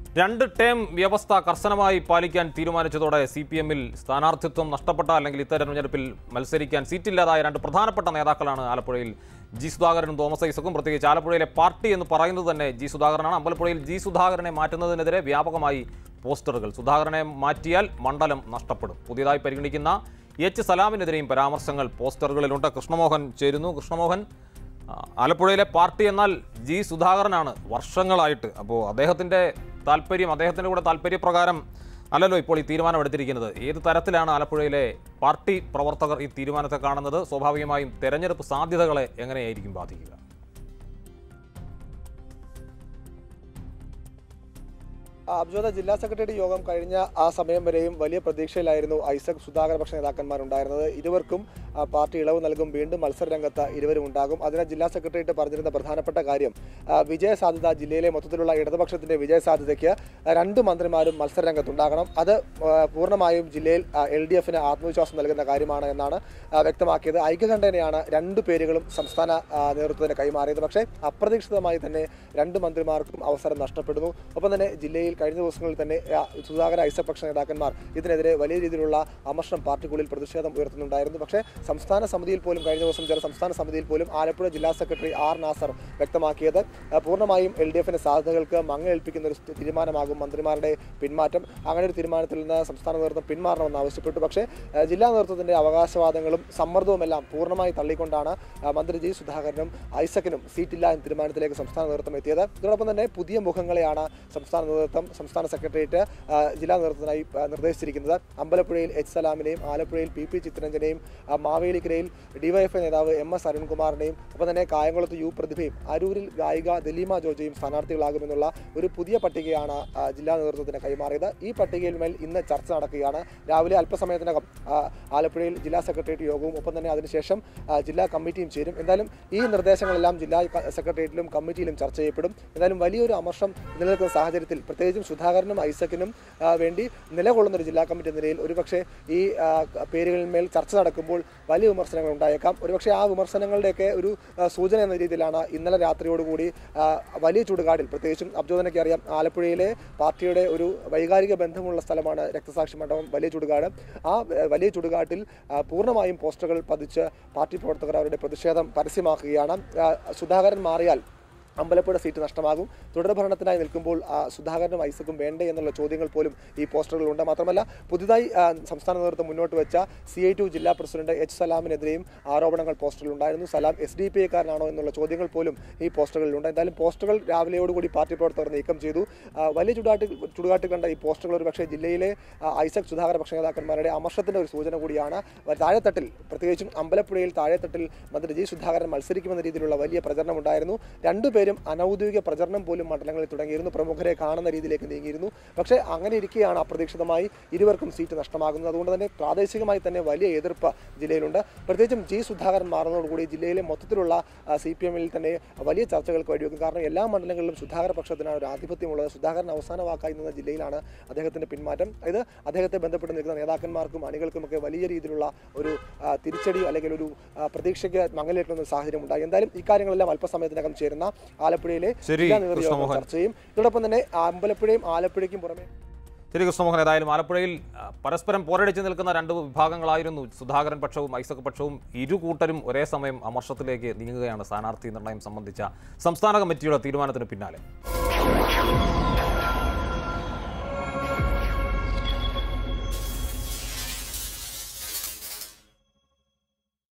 രണ്ട് ടേം വ്യവസ്ഥ കർശനമായി പാലിക്കാൻ തീരുമാനിച്ചതോടെ സി പി എമ്മിൽ സ്ഥാനാർത്ഥിത്വം നഷ്ടപ്പെട്ട അല്ലെങ്കിൽ ഇത്തരഞ്ഞെടുപ്പിൽ മത്സരിക്കാൻ സീറ്റില്ലാതായ രണ്ട് പ്രധാനപ്പെട്ട നേതാക്കളാണ് ആലപ്പുഴയിൽ ജി സുധാകരനും തോമസ് ഐസക്കും പ്രത്യേകിച്ച് ആലപ്പുഴയിലെ പാർട്ടി എന്ന് പറയുന്നത് തന്നെ ജി സുധാകരനാണ് അമ്പലപ്പുഴയിൽ ജി സുധാകരനെ മാറ്റുന്നതിനെതിരെ വ്യാപകമായി പോസ്റ്ററുകൾ സുധാകരനെ മാറ്റിയാൽ മണ്ഡലം നഷ്ടപ്പെടും പുതിയതായി പരിഗണിക്കുന്ന എച്ച് സലാമിനെതിരെയും പരാമർശങ്ങൾ പോസ്റ്ററുകളിലുണ്ട് കൃഷ്ണമോഹൻ ചേരുന്നു കൃഷ്ണമോഹൻ ആ, ആലപ്പുഴയിലെ പാർട്ടി എന്നാൽ ജി സുധാകരനാണ് വർഷങ്ങളായിട്ട് അപ്പോൾ അദ്ദേഹത്തിൻ്റെ താല്പര്യം അദ്ദേഹത്തിൻ്റെ കൂടെ താല്പര്യപ്രകാരം അല്ലല്ലോ ഇപ്പോൾ ഈ തീരുമാനം എടുത്തിരിക്കുന്നത് ഏത് തരത്തിലാണ് ആലപ്പുഴയിലെ പാർട്ടി പ്രവർത്തകർ ഈ തീരുമാനത്തെ കാണുന്നത് സ്വാഭാവികമായും തെരഞ്ഞെടുപ്പ് സാധ്യതകളെ എങ്ങനെയായിരിക്കും ബാധിക്കുക ആ, അബ്ജോദ ജില്ലാ സെക്രട്ടറി യോഗം കഴിഞ്ഞ ആ സമയം വരെയും വലിയ പ്രതീക്ഷയിലായിരുന്നു ഐസക് സുധാകര പക്ഷ നേതാക്കന്മാരുണ്ടായിരുന്നത് ഇരുവർക്കും ആ, പാർട്ടി ഇളവ് നൽകും വീണ്ടും മത്സരരംഗത്ത് ഇരുവരും ഉണ്ടാകും അതിനാൽ ജില്ലാ സെക്രട്ടറിയേറ്റ് പറഞ്ഞിരുന്ന പ്രധാനപ്പെട്ട കാര്യം ആ, വിജയ സാധ്യത ജില്ലയിലെ മൊത്തത്തിലുള്ള ഇടതുപക്ഷത്തിന്റെ വിജയ സാധ്യതയ്ക്ക് രണ്ട് മന്ത്രിമാരും മത്സരരംഗത്തുണ്ടാകണം അത് ആ, പൂർണ്ണമായും ജില്ലയിൽ എൽ ഡി എഫിന് ആത്മവിശ്വാസം നൽകുന്ന കാര്യമാണ് എന്നാണ് ആ, വ്യക്തമാക്കിയത് ഐക്യകണ്ഠേനയാണ് രണ്ട് പേരുകളും സംസ്ഥാന ആ, നേതൃത്വത്തിന് കൈമാറിയത് പക്ഷേ അപ്രതീക്ഷിതമായി തന്നെ രണ്ട് മന്ത്രിമാർക്കും അവസരം നഷ്ടപ്പെടുന്നു ഒപ്പം തന്നെ ജില്ലയിൽ കഴിഞ്ഞ ദിവസങ്ങളിൽ തന്നെ ആ, സുധാകര ഐസപക്ഷ നേതാക്കന്മാർ ഇതിനെതിരെ വലിയ രീതിയിലുള്ള അമർഷം പാർട്ടിക്കുള്ളിൽ പ്രതിഷേധം ഉയർത്തുന്നുണ്ടായിരുന്നു പക്ഷേ സംസ്ഥാന സമിതിയിൽ പോലും കഴിഞ്ഞ ദിവസം ചില സംസ്ഥാന സമിതിയിൽ പോലും ആലപ്പുഴ ജില്ലാ സെക്രട്ടറി ആർ നാസർ വ്യക്തമാക്കിയത് ആ, പൂർണ്ണമായും എൽ ഡി എഫിന്റെ സാധ്യതകൾക്ക് മങ്ങലേൽപ്പിക്കുന്ന ഒരു തീരുമാനമാകും മന്ത്രിമാരുടെ പിന്മാറ്റം അങ്ങനെ ഒരു തീരുമാനത്തിൽ നിന്ന് സംസ്ഥാന നേതൃത്വം പിന്മാറണമെന്ന് ആവശ്യപ്പെട്ടു പക്ഷേ ആ, ജില്ലാ നേതൃത്വത്തിന്റെ അവകാശവാദങ്ങളും സമ്മർദ്ദവുമെല്ലാം പൂർണ്ണമായി തള്ളിക്കൊണ്ടാണ് ആ, മന്ത്രി ജി സുധാകരനും ഐസക്കിനും സീറ്റില്ല എന്ന തീരുമാനത്തിലേക്ക് സംസ്ഥാന നേതൃത്വം എത്തിയത് ഇതോടൊപ്പം തന്നെ പുതിയ മുഖങ്ങളെയാണ് സംസ്ഥാന നേതൃത്വം സംസ്ഥാന സെക്രട്ടേറിയറ്റ് ആ, ജില്ലാ നേതൃത്വത്തിനായി ആ, നിർദ്ദേശിച്ചിരിക്കുന്നത് അമ്പലപ്പുഴയിൽ എച്ച് സലാമിനെയും ആലപ്പുഴയിൽ പി പി ചിത്തരഞ്ജനെയും ആ, മാവേലിക്കരയിൽ ഡിവൈഎഫ്ഐ നേതാവ് എം എസ് അരുൺകുമാറിനെയും ഒപ്പം തന്നെ കായംകുളത്ത് യു പ്രതിഭയും അരൂരിൽ ഗായിക ദലീമ ജോജയും സ്ഥാനാർത്ഥികളാകുമെന്നുള്ള ഒരു പുതിയ പട്ടികയാണ് ആ, ജില്ലാ നേതൃത്വത്തിന് കൈമാറിയത് ഈ പട്ടികയിൽ മേൽ ഇന്ന് ചർച്ച നടക്കുകയാണ് രാവിലെ അല്പസമയത്തിനകം ആ, ആലപ്പുഴയിൽ ജില്ലാ സെക്രട്ടേറിയറ്റ് യോഗവും ഒപ്പം തന്നെ അതിനുശേഷം ആ, ജില്ലാ കമ്മിറ്റിയും ചേരും എന്തായാലും ഈ നിർദ്ദേശങ്ങളെല്ലാം ജില്ലാ ക- സെക്രട്ടേറിയറ്റിലും കമ്മിറ്റിയിലും ചർച്ച ചെയ്യപ്പെടും എന്തായാലും വലിയൊരു അമർഷം നിലനിൽക്കുന്ന സാഹചര്യത്തിൽ പ്രത്യേകിച്ചും സുധാകരനും ഐസക്കിനും ആ, വേണ്ടി നിലകൊള്ളുന്ന ഒരു ജില്ലാ കമ്മിറ്റി എന്ന നിലയിൽ ഒരുപക്ഷെ ഈ ആ, ക- പേരുകളിന്മേൽ ചർച്ച നടക്കുമ്പോൾ വലിയ വിമർശനങ്ങൾ ഉണ്ടായേക്കാം ഒരുപക്ഷെ ആ വിമർശനങ്ങളുടെയൊക്കെ ഒരു ആ, സൂചന എന്ന രീതിയിലാണ് ഇന്നലെ രാത്രിയോടുകൂടി ആ, വലിയ ചുടുകാടിൽ പ്രത്യേകിച്ചും അബ്ജോദനയ്ക്ക് അറിയാം ആലപ്പുഴയിലെ പാർട്ടിയുടെ ഒരു വൈകാരിക ബന്ധമുള്ള സ്ഥലമാണ് രക്തസാക്ഷി മണ്ഡപം വലിയ ചുടുകാട് ആ ആ, വലിയ ചുടുകാട്ടിൽ ആ, പൂർണ്ണമായും പോസ്റ്ററുകൾ പതിച്ച് പാർട്ടി പ്രവർത്തകർ അവരുടെ പ്രതിഷേധം പരസ്യമാക്കുകയാണ് ആ, സുധാകരൻ മാറിയാൽ അമ്പലപ്പുഴ സീറ്റ് നഷ്ടമാകും തുടർഭരണത്തിനായി നിൽക്കുമ്പോൾ ആ, സുധാകരനും ഐസക്കും വേണ്ടേ എന്നുള്ള ചോദ്യങ്ങൾ പോലും ഈ പോസ്റ്ററുകളുണ്ട് മാത്രമല്ല പുതുതായി ആ, സംസ്ഥാന നേതൃത്വം മുന്നോട്ട് വെച്ച സി ഐ ടു ജില്ലാ പ്രസിഡന്റ് എച്ച് സലാമിനെതിരെയും ആരോപണങ്ങൾ പോസ്റ്ററിലുണ്ടായിരുന്നു സലാം എസ് ഡി പി എക്കാരനാണോ എന്നുള്ള ചോദ്യങ്ങൾ പോലും ഈ പോസ്റ്ററുകളിലുണ്ട് എന്തായാലും പോസ്റ്ററുകൾ രാവിലെയോടുകൂടി പാർട്ടി പ്രവർത്തകർ നീക്കം ചെയ്തു ആ, വലിയ ചുടാട്ട് ചുടുകാട്ട് കണ്ട ഈ പോസ്റ്ററുകൾ ഒരു പക്ഷേ ജില്ലയിലെ ആ, ഐസക് സുധാകര പക്ഷ നേതാക്കന്മാരുടെ അമർഷത്തിന്റെ ഒരു സൂചന കൂടിയാണ് താഴെത്തട്ടിൽ പ്രത്യേകിച്ചും അമ്പലപ്പുഴയിൽ താഴെത്തട്ടിൽ മന്ത്രി ജി സുധാകരൻ മത്സരിക്കുമെന്ന രീതിയിലുള്ള വലിയ പ്രചരണം ഉണ്ടായിരുന്നു രണ്ടുപേരും അനൗദ്യോഗിക പ്രചരണം പോലും മണ്ഡലങ്ങളിൽ തുടങ്ങിയിരുന്നു പ്രമുഖരെ കാണുന്ന രീതിയിലേക്ക് നീങ്ങിയിരുന്നു പക്ഷേ അങ്ങനെ ഇരിക്കെയാണ് അപ്രതീക്ഷിതമായി ഇരുവർക്കും സീറ്റ് നഷ്ടമാകുന്നത് അതുകൊണ്ട് തന്നെ പ്രാദേശികമായി തന്നെ വലിയ എതിർപ്പ് ജില്ലയിലുണ്ട് പ്രത്യേകിച്ചും ജി സുധാകരൻ മാറുന്നതോടുകൂടി ജില്ലയിലെ മൊത്തത്തിലുള്ള സി പി എമ്മിൽ തന്നെ വലിയ ചർച്ചകൾക്ക് വഴിവെക്കും കാരണം എല്ലാ മണ്ഡലങ്ങളിലും സുധാകര പക്ഷത്തിനാണ് ഒരു ആധിപത്യമുള്ളത് സുധാകരൻ അവസാന വാക്കായി നിന്ന ജില്ലയിലാണ് അദ്ദേഹത്തിന്റെ പിന്മാറ്റം ഇത് അദ്ദേഹത്തെ ബന്ധപ്പെട്ട് നിൽക്കുന്ന നേതാക്കന്മാർക്കും അണികൾക്കുമൊക്കെ വലിയ രീതിയിലുള്ള ഒരു ആ, തിരിച്ചടിയോ അല്ലെങ്കിൽ ഒരു ആ, പ്രതീക്ഷയ്ക്ക് മങ്ങലേറ്റുന്ന ഒരു സാഹചര്യം ഉണ്ടായി എന്തായാലും ഇക്കാര്യങ്ങളെല്ലാം അല്പസമയത്തിനകം ചേരുന്ന ആലപ്പുഴയിലെ ശരി, ജില്ലാ നേതൃയോഗം കൃഷ്ണമോഹൻ. ചർച്ച ചെയ്യും ഇതോടൊപ്പം തന്നെ അമ്പലപ്പുഴയും ആലപ്പുഴയ്ക്കും പുറമെ ശരി കൃഷ്ണമോഹൻ ഏതായാലും ആലപ്പുഴയിൽ ആ, പരസ്പരം പോരടിച്ച് നിൽക്കുന്ന രണ്ട് വിഭാഗങ്ങളായിരുന്നു സുധാകരൻ പക്ഷവും ഐസക് പക്ഷവും ഇരു കൂട്ടരും ഒരേ സമയം അമർഷത്തിലേക്ക് നീങ്ങുകയാണ് സ്ഥാനാർത്ഥി നിർണയം സംബന്ധിച്ച സംസ്ഥാന കമ്മിറ്റിയുടെ തീരുമാനത്തിന് പിന്നാലെ